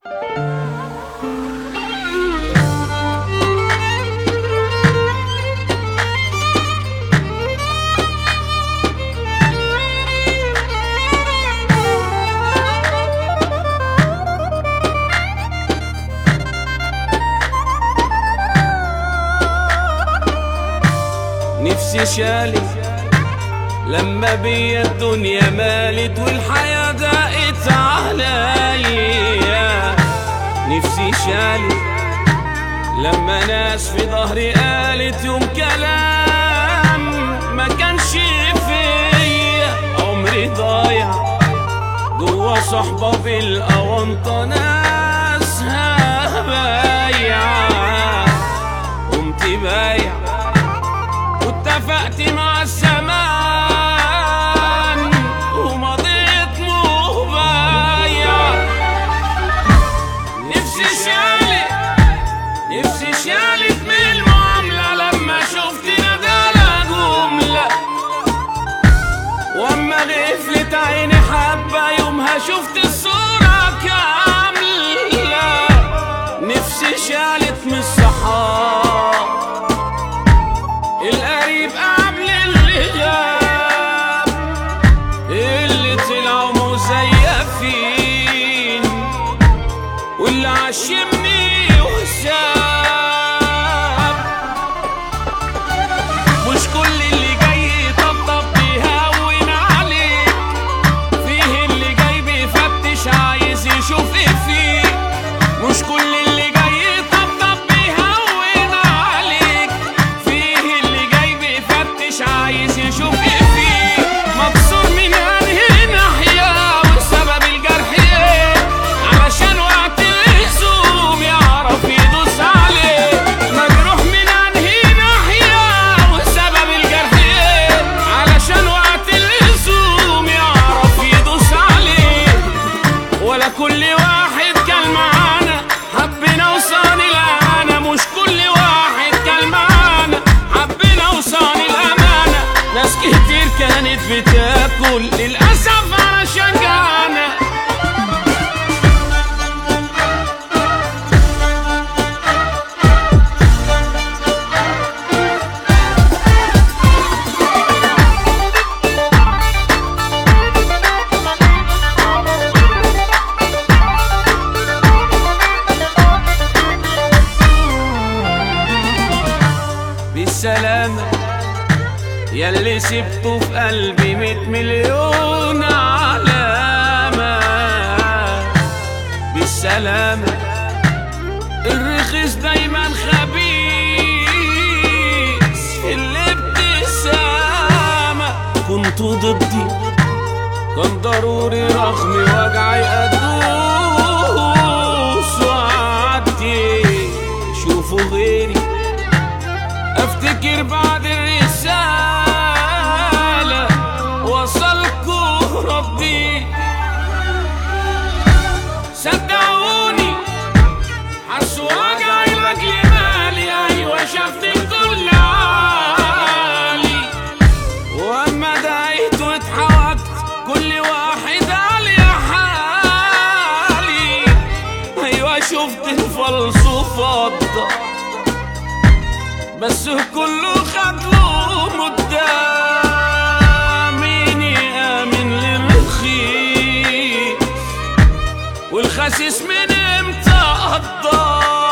نفسي شالي لما بيا الدنيا مالت والحياة ضاقت عليا نفسي شالي لما ناس في ظهري قالت يوم كلام ما كانش فيا عمري ضايع جوا صحبة بالأونطة ناسها بايعة قمت بايع واتفقت مع الزمان ومضيت مبايع نفسي شالت نفسي شالت من المعاملة لما شفت ندالة جملة واما غفلت عيني حبة يومها شفت الصورة كاملة نفسي شالت من الصحاب القريب قبل اللي غاب اللي طلعوا مزيفين واللي عشمني وساب مش كل اللي جاي يطبطب بيهون عليك فيه اللي جاي بيفتش عايز يشوف ايه فيك مش كل اللي جاي يطبطب بيهون عليك فيه اللي جاي بيفتش عايز يشوف ايه فيك مكسور من انهي ناحية وسبب الجرح ايه علشان وقت اللزوم يعرف يدوس عليه مجروح من انهي ناحية وسبب الجرح ايه علشان وقت اللزوم يعرف يدوس عليه ولا كل واحد كان معانا حبنا وصان الأمانة مش كل واحد كان معانا حبنا وصان الأمانة ناس كتير كانت بتاكل للأسف علشان جعانة بالسلامة ياللي سبته في قلبي ميت مليون علامة بالسلامة الرخيص دايما خبيث الابتسامة كنتوا ضدي كان ضروري رغم وجعي ادوس وعدي شوفوا غيري افتكر بعد الرسالة وصلكوا ردي صدقوني حسوا وجعي لاجل مالي ايوه شفت الكل عالي واما دعيت واتحوجت كل واحد قال يا حالي ايوه شفت الفلس وفضه بس كله خد له مدة مين يآمن للرخيص والخسيس من امتى قضى